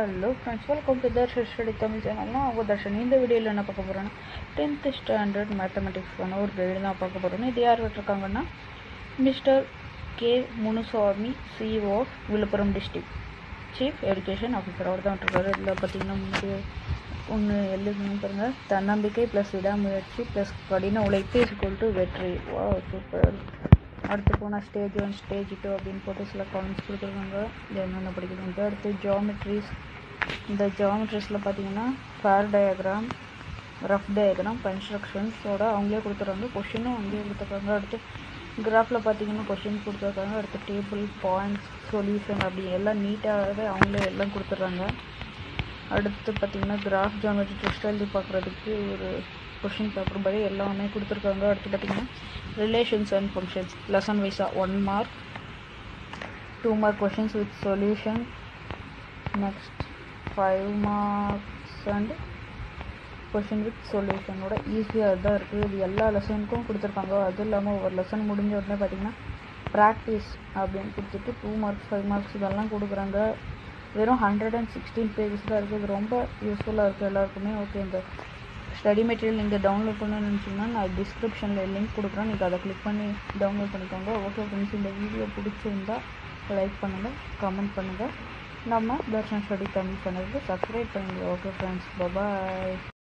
hello friends welcome to Darshan study Tamil சேனல்னா அவங்க தர்ஷன் இந்த வீடியோவில் என்ன பார்க்க போகிறோன்னா டென்த்து ஸ்டாண்டர்ட் மேத்தமெட்டிக்ஸ்க்கான ஒரு கைடு தான் பார்க்க போகிறோம் இது யார் விட்டுருக்காங்கன்னா mister K Munusamy CEO Villupuram district chief education officer அவர் தான் விட்டுருக்காரு இதில் பார்த்தீங்கன்னா முன்னாடி ஒன்று எழுதுன்னு பாருங்கள் தன்னம்பிக்கை ப்ளஸ் விடாமுயற்சி ப்ளஸ் கடின உழைப்பு இஸ் டு வெற்றி வா சூப்பர் அடுத்து போனால் ஸ்டேஜ் ஒன் ஸ்டேஜ் டூ அப்படின்னு போட்டு சில காலம்ஸ் கொடுத்துருக்காங்க இது என்னென்ன படிக்கணும் அடுத்து ஜாமெட்ரிஸ் இந்த ஜாமெட்ரிஸில் பார்த்தீங்கன்னா ஃபேர் டயக்ராம் ரஃப் டயக்ராம் கன்ஸ்ட்ரக்ஷன்ஸோட அவங்களே கொடுத்துருக்காங்க கொஷினும் அவங்களே கொடுத்துருக்காங்க அடுத்து கிராஃபில் பார்த்தீங்கன்னா கொஷின் கொடுத்துருக்காங்க அடுத்து டேபிள் பாயிண்ட்ஸ் சொல்யூஷன் அப்படி எல்லாம் நீட்டாகவே அவங்களே எல்லாம் கொடுத்துட்றாங்க அடுத்து பார்த்தீங்கன்னா கிராஃப் ஜாமெட்ரி டெஸ்ட் எழுதி பார்க்குறதுக்கு ஒரு கொஷின் பேப்பர் படி எல்லாமே கொடுத்துருக்காங்க அடுத்து பார்த்தீங்கன்னா ரிலேஷன்ஸ் அண்ட் ஃபங்க்ஷன்ஸ் லெசன் வைஸாக one mark two mark questions with solution next five marks and question with சொல்யூஷனோட ஈஸியாக தான் இருக்குது இது எல்லா லெசனுக்கும் கொடுத்துருக்காங்க அதுவும் இல்லாமல் ஒரு லெசன் முடிஞ்ச உடனே பார்த்தீங்கன்னா ப்ராக்டிஸ் அப்படின்னு கொடுத்துட்டு டூ மார்க்ஸ் ஃபைவ் மார்க்ஸ் இதெல்லாம் கொடுக்குறாங்க வெறும் ஹண்ட்ரட் அண்ட் சிக்ஸ்டீன் பேஜஸ் தான் இருக்குது இது ரொம்ப யூஸ்ஃபுல்லாக இருக்குது எல்லாருக்குமே ஓகே இந்த ஸ்டடி மெட்டீரியல் நீங்கள் டவுன்லோட் பண்ணணும்னு நினச்சிங்கன்னா நான் டிஸ்கிரிப்ஷனில் லிங்க் கொடுக்குறேன் நீங்கள் அதை கிளிக் பண்ணி டவுன்லோட் பண்ணிக்கோங்க ஓகே ஃப்ரெண்ட்ஸ் இந்த வீடியோ பிடிச்சிருந்தா லைக் பண்ணுங்கள் கமெண்ட் பண்ணுங்கள் நம்ம தர்ஷன் ஸ்டடி தமிழ் சேனலுக்கு சப்ஸ்கிரைப் பண்ணுங்கள் ஓகே ஃப்ரெண்ட்ஸ் பபாய்